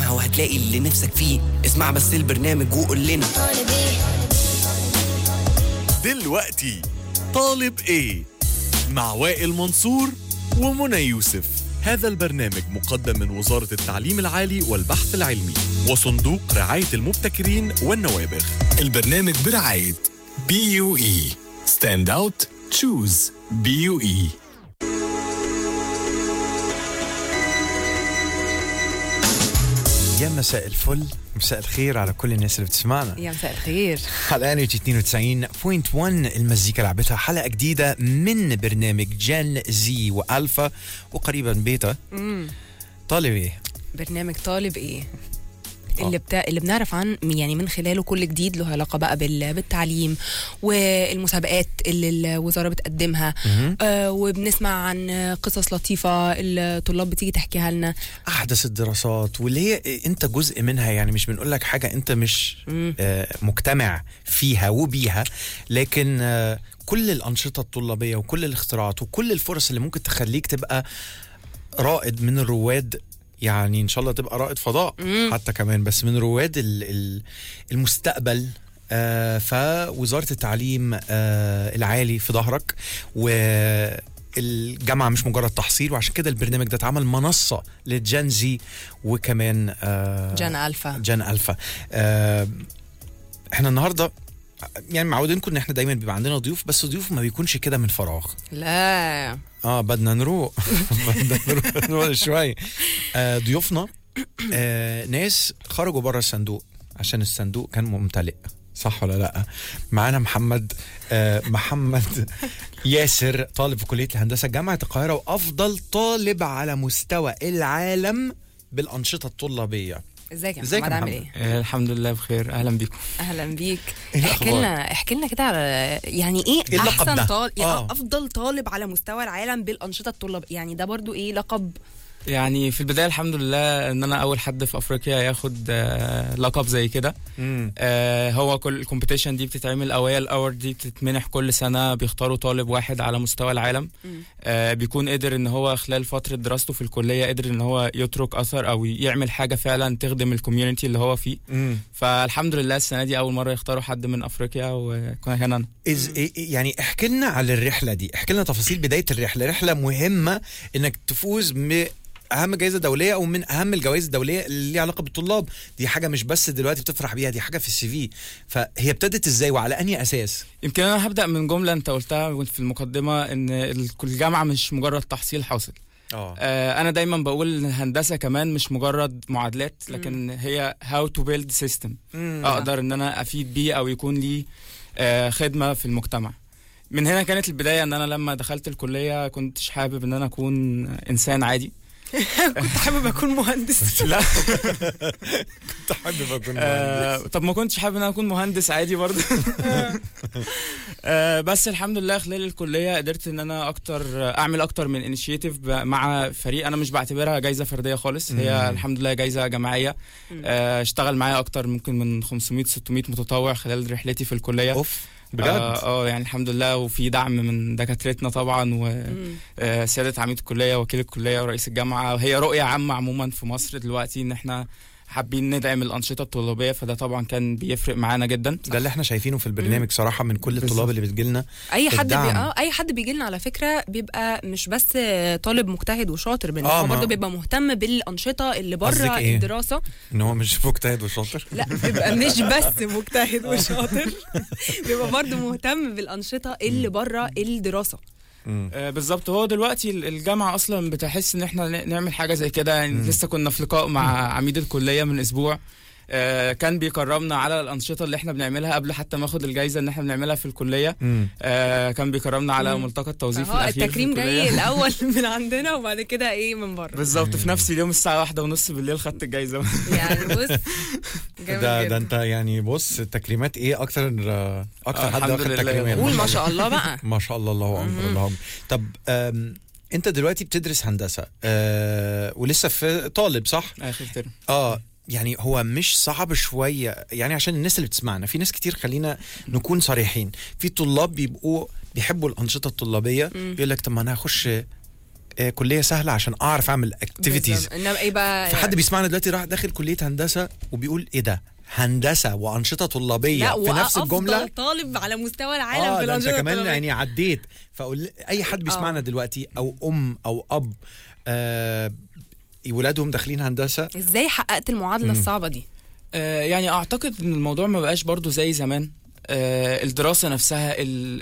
قدامها وهتلاقي اللي نفسك فيه اسمع بس البرنامج وقول لنا طالب ايه دلوقتي طالب ايه مع وائل منصور ومنى يوسف هذا البرنامج مقدم من وزارة التعليم العالي والبحث العلمي وصندوق رعاية المبتكرين والنوابغ البرنامج برعاية بي يو اي ستاند اوت تشوز بي يو اي يا مساء الفل مساء الخير على كل الناس اللي بتسمعنا يا مساء الخير حلقة انرجي 92.1 المزيكا لعبتها حلقة جديدة من برنامج جن زي والفا وقريبا بيتا طالب ايه؟ برنامج طالب ايه اللي بتا... اللي بنعرف عن يعني من خلاله كل جديد له علاقه بقى بال... بالتعليم والمسابقات اللي الوزاره بتقدمها آه وبنسمع عن قصص لطيفه الطلاب بتيجي تحكيها لنا احدث الدراسات واللي هي انت جزء منها يعني مش بنقول لك حاجه انت مش آه مجتمع فيها وبيها لكن آه كل الانشطه الطلابيه وكل الاختراعات وكل الفرص اللي ممكن تخليك تبقى رائد من الرواد يعني ان شاء الله تبقى رائد فضاء حتى كمان بس من رواد ال- ال- المستقبل آه فوزاره التعليم آه العالي في ظهرك و الجامعة مش مجرد تحصيل وعشان كده البرنامج ده اتعمل منصة للجان زي وكمان آه جان الفا جان ألفا آه احنا النهاردة يعني معودينكم ان احنا دايما بيبقى عندنا ضيوف بس ضيوف ما بيكونش كده من فراغ لا اه بدنا نروق بدنا نروق نروق شوي آه ضيوفنا آه ناس خرجوا بره الصندوق عشان الصندوق كان ممتلئ صح ولا لا معانا محمد آه محمد ياسر طالب في كليه الهندسه جامعه القاهره وافضل طالب على مستوى العالم بالانشطه الطلابيه ازيك يا ازيك يا محمد عامل محمد؟ ايه آه، الحمد لله بخير اهلا بيكم اهلا بيك إيه احكي الأخبار؟ لنا احكي لنا كده على يعني ايه, إيه اللقب احسن ده؟ طالب يعني آه. افضل طالب على مستوى العالم بالانشطه الطلاب يعني ده برضو ايه لقب يعني في البدايه الحمد لله ان انا اول حد في افريقيا ياخد آه، لقب زي كده مم. آه، هو كل الكومبيتيشن دي بتتعمل اوائل الاورد دي بتتمنح كل سنه بيختاروا طالب واحد على مستوى العالم آه، بيكون قدر ان هو خلال فتره دراسته في الكليه قدر ان هو يترك اثر او يعمل حاجه فعلا تخدم الكوميونتي اللي هو فيه مم. فالحمد لله السنه دي اول مره يختاروا حد من افريقيا وكان كان انا إز إيه- يعني احكي لنا على الرحله دي احكي لنا تفاصيل بدايه الرحله رحله مهمه انك تفوز باهم جائزه دوليه او من اهم الجوائز الدوليه اللي ليها علاقه بالطلاب دي حاجه مش بس دلوقتي بتفرح بيها دي حاجه في السي في فهي ابتدت ازاي وعلى انهي اساس يمكن انا هبدا من جمله انت قلتها في المقدمه ان ال- الجامعه مش مجرد تحصيل حاصل اه آه، انا دايما بقول ان الهندسه كمان مش مجرد معادلات لكن هي هاو تو بيلد سيستم اقدر ان انا افيد بيه او يكون لي آه، خدمه في المجتمع من هنا كانت البدايه ان انا لما دخلت الكليه كنتش حابب ان انا اكون انسان عادي كنت حابب اكون مهندس لا كنت حابب اكون آه، طب ما كنتش حابب ان انا اكون مهندس عادي برضه آه، بس الحمد لله خلال الكليه قدرت ان انا اكتر اعمل اكتر من انيشيتيف مع فريق انا مش بعتبرها جايزه فرديه خالص هي الحمد لله جايزه جماعيه آه، اشتغل معايا اكتر ممكن من 500 600 متطوع خلال رحلتي في الكليه اوف بجد اه آه، يعني الحمد لله وفي دعم من دكاترتنا طبعا وسياده عميد الكليه وكيل الكليه ورئيس الجامعه وهي رؤيه عامه عموما في مصر دلوقتي ان احنا حابين ندعم الانشطه الطلابيه فده طبعا كان بيفرق معانا جدا ده اللي احنا شايفينه في البرنامج صراحه من كل الطلاب اللي بتجيلنا اي حد بي... الدعم. اه اي حد بيجي لنا على فكره بيبقى مش بس طالب مجتهد وشاطر بان آه، هو ما- برضه بيبقى مهتم بالانشطه اللي قصدك بره إيه؟ الدراسه ان هو مش مجتهد وشاطر لا بيبقى مش بس مجتهد وشاطر بيبقى برضه مهتم بالانشطه اللي بره الدراسه آه بالظبط هو دلوقتي ال- الجامعه اصلا بتحس ان احنا ن- نعمل حاجه زي كده يعني لسه كنا في لقاء مع عميد الكليه من اسبوع آه كان بيكرمنا على الانشطه اللي احنا بنعملها قبل حتى ما اخد الجائزه ان احنا بنعملها في الكليه مم. آه كان بيكرمنا على ملتقى التوظيف اهو الاخير التكريم في جاي الكلية. الاول من عندنا وبعد كده ايه من بره بالظبط في نفس اليوم الساعه واحدة ونص بالليل خدت الجائزه يعني بص جامد ده ده جدا. انت يعني بص التكريمات ايه اكتر اكتر آه، حد الحمد واخد لله. تكريمات قول ما شاء الله بقى ما شاء الله الله اكبر الله اكبر طب آم، انت دلوقتي بتدرس هندسه آه ولسه في طالب صح اخر ترم اه يعني هو مش صعب شويه يعني عشان الناس اللي بتسمعنا في ناس كتير خلينا نكون صريحين في طلاب بيبقوا بيحبوا الانشطه الطلابيه بيقول لك طب ما انا هخش آه كليه سهله عشان اعرف اعمل اكتيفيتيز بالظبط. انما ايه بقى في حد بيسمعنا دلوقتي راح داخل كليه هندسه وبيقول ايه ده هندسه وانشطه طلابيه لا في نفس وأفضل الجمله طالب على مستوى العالم اه في ده انت الأنشطة كمان الطلابية. يعني عديت فاقول اي حد بيسمعنا آه. دلوقتي او ام او اب آه ولادهم داخلين هندسه ازاي حققت المعادله الصعبه دي آه، يعني اعتقد ان الموضوع ما بقاش برضو زي زمان آه، الدراسه نفسها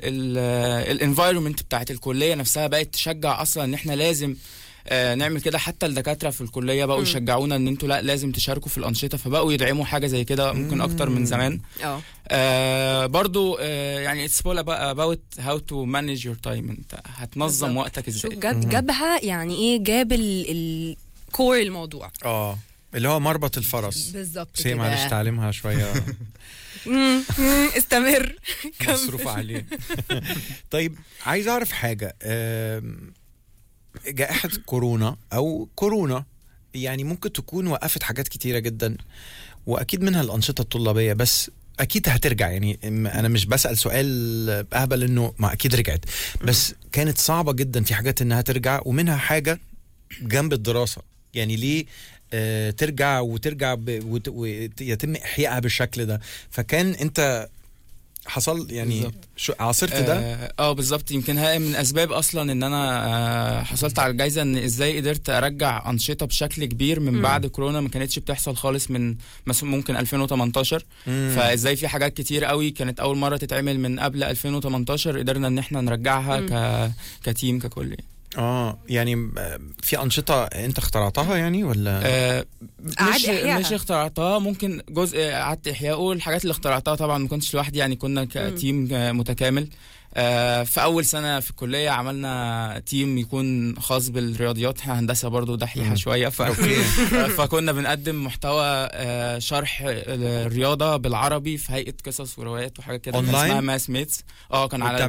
الانفايرمنت بتاعت الكليه نفسها بقت تشجع اصلا ان احنا لازم آه، نعمل كده حتى الدكاتره في الكليه بقوا يشجعونا ان انتوا لا لازم تشاركوا في الانشطه فبقوا يدعموا حاجه زي كده ممكن اكتر من زمان اه آه برضو آه يعني اتس all about how to manage your time انت هتنظم بالظبط. وقتك شوف ازاي جاب جابها يعني ايه جاب ال الكور الموضوع اه اللي هو مربط الفرس بالظبط بس هي كده. معلش تعليمها شويه مم، مم، استمر كمل. مصروف عليه طيب عايز اعرف حاجه آم، جائحه كورونا او كورونا يعني ممكن تكون وقفت حاجات كتيره جدا واكيد منها الانشطه الطلابيه بس اكيد هترجع يعني م- انا مش بسال سؤال اهبل انه ما اكيد رجعت بس كانت صعبه جدا في حاجات انها ترجع ومنها حاجه جنب الدراسه يعني ليه آه ترجع وترجع ب- وت- ويتم احيائها بالشكل ده فكان انت حصل يعني بالظبط. شو عاصرت ده اه آه، بالظبط يمكن هي من اسباب اصلا ان انا آه حصلت على الجائزه ان ازاي قدرت ارجع انشطه بشكل كبير من مم. بعد كورونا ما كانتش بتحصل خالص من مثلا ممكن 2018 مم. فازاي في حاجات كتير قوي كانت اول مره تتعمل من قبل 2018 قدرنا ان احنا نرجعها مم. ك كتيم ككل اه يعني آه، في انشطه انت اخترعتها يعني ولا آه أعاد مش إحيائها. مش اخترعتها ممكن جزء قعدت احيائه الحاجات اللي اخترعتها طبعا ما كنتش لوحدي يعني كنا كتيم آه، متكامل آه، في اول سنه في الكليه عملنا تيم يكون خاص بالرياضيات احنا هندسه برضو دحيحه مم. شويه ف... اوكي فكنا بنقدم محتوى آه، شرح الرياضه بالعربي في هيئه قصص وروايات وحاجات كده كان أونلاين؟ اسمها ماس ميتس اه كان على وبتعملوه